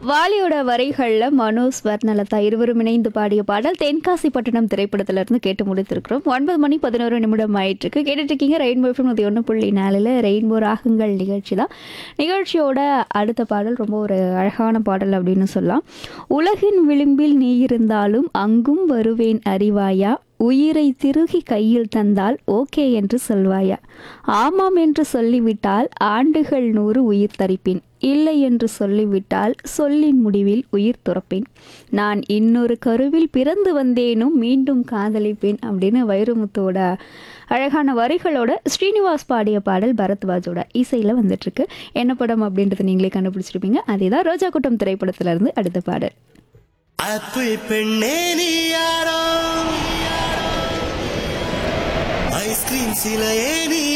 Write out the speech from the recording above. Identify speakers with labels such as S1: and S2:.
S1: வாலியோட வரிகளில் மனோ ஸ்வர்ணலதா இருவரும் இணைந்து பாடிய பாடல் தென்காசி பட்டணம் திரைப்படத்துல இருந்து கேட்டு முடித்திருக்கிறோம் ஒன்பது மணி பதினோரு நிமிடம் ஆயிட்டிருக்கு கேட்டுட்டு இருக்கீங்க ரெயின்போ எஃப்எம் நூற்றி ஒன்று புள்ளி நாலில் ரெயின்போ ராகங்கள் நிகழ்ச்சி தான் நிகழ்ச்சியோட அடுத்த பாடல் ரொம்ப ஒரு அழகான பாடல் அப்படின்னு சொல்லலாம் உலகின் விளிம்பில் நீ இருந்தாலும் அங்கும் வருவேன் அறிவாயா உயிரை திருகி கையில் தந்தால் ஓகே என்று சொல்வாயா ஆமாம் என்று சொல்லிவிட்டால் ஆண்டுகள் நூறு உயிர் தரிப்பேன் இல்லை என்று சொல்லிவிட்டால் சொல்லின் முடிவில் உயிர் துறப்பேன் நான் இன்னொரு கருவில் பிறந்து வந்தேனும் மீண்டும் காதலிப்பேன் அப்படின்னு வைரமுத்துவோட அழகான வரிகளோட ஸ்ரீனிவாஸ் பாடிய பாடல் பரத்வாஜோட இசையில் வந்துட்டுருக்கு என்ன படம் அப்படின்றத நீங்களே கண்டுபிடிச்சிருப்பீங்க அதே தான் ரோஜா கூட்டம் திரைப்படத்துல இருந்து அடுத்த பாடல்
S2: ஆப்பிள் பெண்ணே நீ யாரோ ஐஸ்கிரீம் சிலையே நீ